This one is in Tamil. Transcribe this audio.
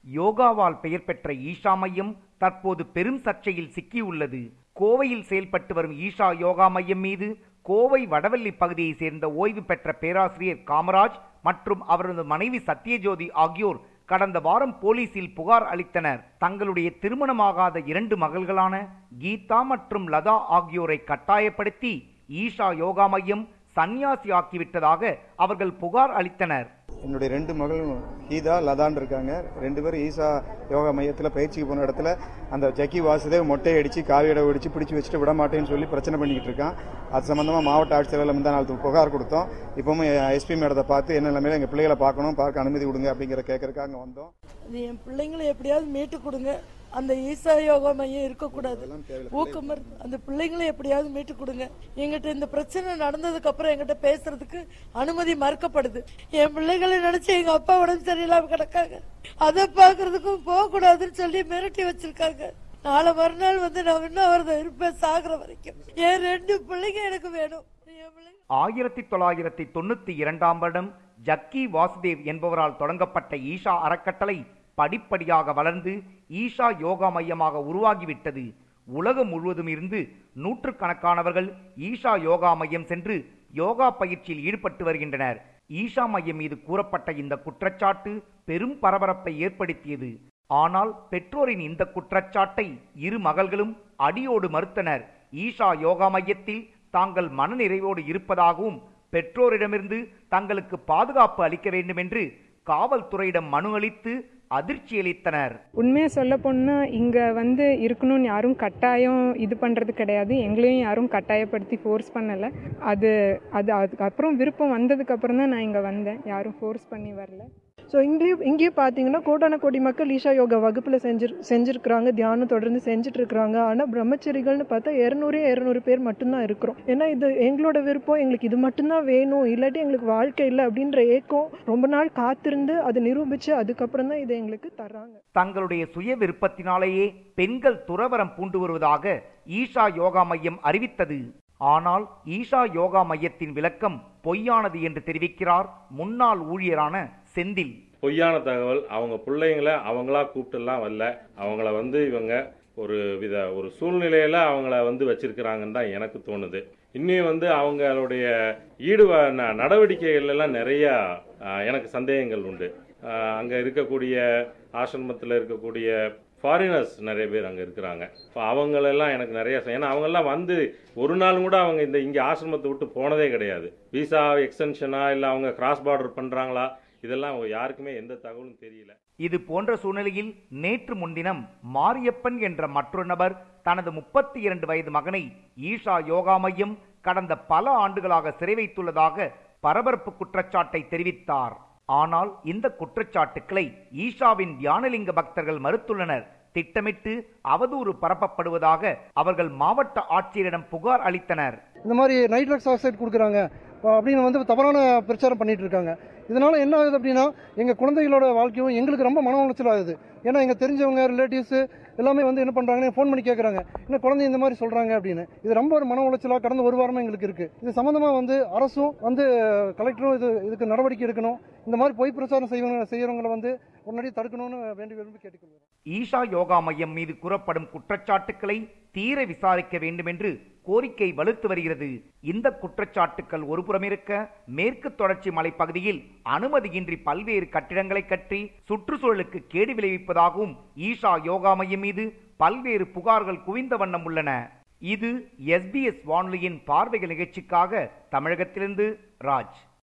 யோகாவால் பெயர் பெற்ற ஈஷா மையம் தற்போது பெரும் சர்ச்சையில் சிக்கியுள்ளது கோவையில் செயல்பட்டு வரும் ஈஷா யோகா மையம் மீது கோவை வடவள்ளி பகுதியை சேர்ந்த ஓய்வு பெற்ற பேராசிரியர் காமராஜ் மற்றும் அவரது மனைவி சத்யஜோதி ஆகியோர் கடந்த வாரம் போலீசில் புகார் அளித்தனர் தங்களுடைய திருமணமாகாத இரண்டு மகள்களான கீதா மற்றும் லதா ஆகியோரை கட்டாயப்படுத்தி ஈஷா யோகா மையம் சன்னியாசி ஆக்கிவிட்டதாக அவர்கள் புகார் அளித்தனர் என்னுடைய ரெண்டு மகளும் கீதா லதான் இருக்காங்க ரெண்டு பேரும் ஈசா யோகா மையத்தில் பயிற்சிக்கு போன இடத்துல அந்த ஜக்கி வாசுதேவ் மொட்டை அடிச்சு காவியடை அடிச்சு பிடிச்சி வச்சுட்டு விட மாட்டேன்னு சொல்லி பிரச்சனை பண்ணிக்கிட்டு இருக்கான் அது சம்பந்தமா மாவட்ட ஆட்சியரில் முந்தா நாள் புகார் கொடுத்தோம் இப்பவும் எஸ்பி மேடத்தை பார்த்து என்ன நிலைமையில எங்க பிள்ளைகளை பார்க்கணும் பார்க்க அனுமதி கொடுங்க அப்படிங்கிற கேட்கறதுக்காக அங்க வந்தோம் அது என் பிள்ளைங்களை எப்படியாவது மீட்டு கொடுங்க அந்த ஈசா யோகா மையம் இருக்கக்கூடாது ஊக்கமர் அந்த பிள்ளைங்களை எப்படியாவது மீட்டு கொடுங்க எங்கிட்ட இந்த பிரச்சனை நடந்ததுக்கு அப்புறம் எங்கிட்ட பேசுறதுக்கு அனுமதி மறுக்கப்படுது என் பிள்ளைகளை நினைச்சு எங்க அப்பா உடம்பு சரியில்லாம கிடக்காங்க அதை பாக்குறதுக்கும் போக கூடாதுன்னு சொல்லி மிரட்டி வச்சிருக்காங்க நாளை மறுநாள் வந்து நான் இன்னும் அவரது இருப்பேன் சாகுற வரைக்கும் என் ரெண்டு பிள்ளைங்க எனக்கு வேணும் என் பிள்ளைங்க ஆயிரத்தி தொள்ளாயிரத்தி தொண்ணூத்தி இரண்டாம் வருடம் ஜக்கி வாசுதேவ் என்பவரால் தொடங்கப்பட்ட ஈஷா அறக்கட்டளை படிப்படியாக வளர்ந்து ஈஷா யோகா மையமாக உருவாகிவிட்டது உலகம் முழுவதும் இருந்து நூற்றுக்கணக்கானவர்கள் ஈஷா யோகா மையம் சென்று யோகா பயிற்சியில் ஈடுபட்டு வருகின்றனர் ஈஷா மையம் மீது கூறப்பட்ட இந்த குற்றச்சாட்டு பெரும் பரபரப்பை ஏற்படுத்தியது ஆனால் பெற்றோரின் இந்த குற்றச்சாட்டை இரு மகள்களும் அடியோடு மறுத்தனர் ஈஷா யோகா மையத்தில் தாங்கள் மனநிறைவோடு இருப்பதாகவும் பெற்றோரிடமிருந்து தங்களுக்கு பாதுகாப்பு அளிக்க வேண்டும் என்று காவல்துறையிடம் மனு அளித்து அதிர்ச்சி அளித்தனர் உண்மையாக சொல்ல போனால் இங்கே வந்து இருக்கணும்னு யாரும் கட்டாயம் இது பண்ணுறது கிடையாது எங்களையும் யாரும் கட்டாயப்படுத்தி ஃபோர்ஸ் பண்ணலை அது அது அதுக்கப்புறம் விருப்பம் வந்ததுக்கப்புறம் தான் நான் இங்கே வந்தேன் யாரும் ஃபோர்ஸ் பண்ணி வரல ஸோ இங்கேயும் இங்கேயும் பார்த்தீங்கன்னா கோடான கோடி மக்கள் ஈஷா யோகா வகுப்பில் செஞ்சு செஞ்சுருக்கிறாங்க தியானம் தொடர்ந்து செஞ்சுட்டு இருக்கிறாங்க ஆனால் பிரம்மச்சரிகள்னு பார்த்தா இரநூறு இரநூறு பேர் மட்டும்தான் இருக்கிறோம் ஏன்னா இது எங்களோட விருப்பம் எங்களுக்கு இது மட்டும்தான் வேணும் இல்லாட்டி எங்களுக்கு வாழ்க்கை இல்லை அப்படின்ற ஏக்கம் ரொம்ப நாள் காத்திருந்து அதை நிரூபித்து அதுக்கப்புறம் தான் இதை எங்களுக்கு தர்றாங்க தங்களுடைய சுய விருப்பத்தினாலேயே பெண்கள் துறவரம் பூண்டு வருவதாக ஈஷா யோகா மையம் அறிவித்தது ஆனால் ஈஷா யோகா மையத்தின் விளக்கம் பொய்யானது என்று தெரிவிக்கிறார் முன்னாள் ஊழியரான செந்தில் பொய்யான தகவல் அவங்க பிள்ளைங்கள அவங்களா கூப்பிட்டுலாம் வரல அவங்கள வந்து இவங்க ஒரு வித ஒரு சூழ்நிலையில அவங்கள வந்து வச்சிருக்கிறாங்கன்னு தான் எனக்கு தோணுது இன்னும் வந்து அவங்களுடைய ஈடுப ந- நடவடிக்கைகள் எல்லாம் நிறைய ஆஹ், எனக்கு சந்தேகங்கள் உண்டு ஆஹ், அங்க இருக்கக்கூடிய ஆசிரமத்தில் இருக்கக்கூடிய ஃபாரினர்ஸ் நிறைய பேர் அங்கே இருக்கிறாங்க இப்போ அவங்களெல்லாம் எனக்கு நிறைய ச- ஏன்னா அவங்கெல்லாம் வந்து ஒரு நாள் கூட அவங்க இந்த இங்கே ஆசிரமத்தை விட்டு போனதே கிடையாது விசா எக்ஸ்டென்ஷனா இல்லை அவங்க கிராஸ் பார்டர் பண்ணுறாங்களா இதெல்லாம் அவங்க யாருக்குமே எந்த தகவலும் தெரியல இது போன்ற சூழ்நிலையில் நேற்று முன்தினம் மாரியப்பன் என்ற மற்றொரு நபர் தனது முப்பத்தி இரண்டு வயது மகனை ஈஷா யோகா மையம் கடந்த பல ஆண்டுகளாக சிறை வைத்துள்ளதாக பரபரப்பு குற்றச்சாட்டை தெரிவித்தார் ஆனால் இந்த குற்றச்சாட்டுக்களை ஈஷாவின் தியானலிங்க பக்தர்கள் மறுத்துள்ளனர் திட்டமிட்டு அவதூறு பரப்பப்படுவதாக அவர்கள் மாவட்ட ஆட்சியரிடம் புகார் அளித்தனர் இந்த மாதிரி நைட்ரக்ஸ் ஆக்சைடு கொடுக்குறாங்க அப்படின்னு வந்து தவறான பிரச்சாரம் பண்ணிட்டு இருக்காங்க இதனால என்ன ஆகுது அப்படின்னா எங்கள் குழந்தைகளோட வாழ்க்கையும் எங்களுக்கு ரொம்ப மன உளைச்சல் ஆகுது ஏன்னா எங்கள் தெரிஞ்சவங்க ரிலேட்டிவ்ஸ் எல்லாமே வந்து என்ன பண்ணுறாங்கன்னு ஃபோன் பண்ணி கேட்குறாங்க என்ன குழந்தை இந்த மாதிரி சொல்கிறாங்க அப்படின்னு இது ரொம்ப ஒரு மன உளைச்சலாக கடந்த ஒரு வாரமாக எங்களுக்கு இருக்குது இது சம்மந்தமாக வந்து அரசும் வந்து கலெக்டரும் இது இதுக்கு நடவடிக்கை எடுக்கணும் இந்த மாதிரி பொய் பிரச்சாரம் செய்வங்க செய்கிறவங்களை வந்து உடனடியாக தடுக்கணும்னு வேண்டி விரும்பி கேட்டுக்கொள்கிறோம் ஈஷா யோகா மையம் மீது கூறப்படும் குற்றச்சாட்டுக்களை தீர விசாரிக்க வேண்டும் என்று கோரிக்கை வலுத்து வருகிறது இந்த குற்றச்சாட்டுக்கள் ஒருபுறம் இருக்க மேற்கு தொடர்ச்சி மலைப்பகுதியில் அனுமதியின்றி பல்வேறு கட்டிடங்களை கட்டி சுற்றுச்சூழலுக்கு கேடு விளைவிப்பதாகவும் ஈஷா யோகா மையம் மீது பல்வேறு புகார்கள் குவிந்த வண்ணம் உள்ளன இது எஸ்பிஎஸ் வானொலியின் பார்வைகள் நிகழ்ச்சிக்காக தமிழகத்திலிருந்து ராஜ்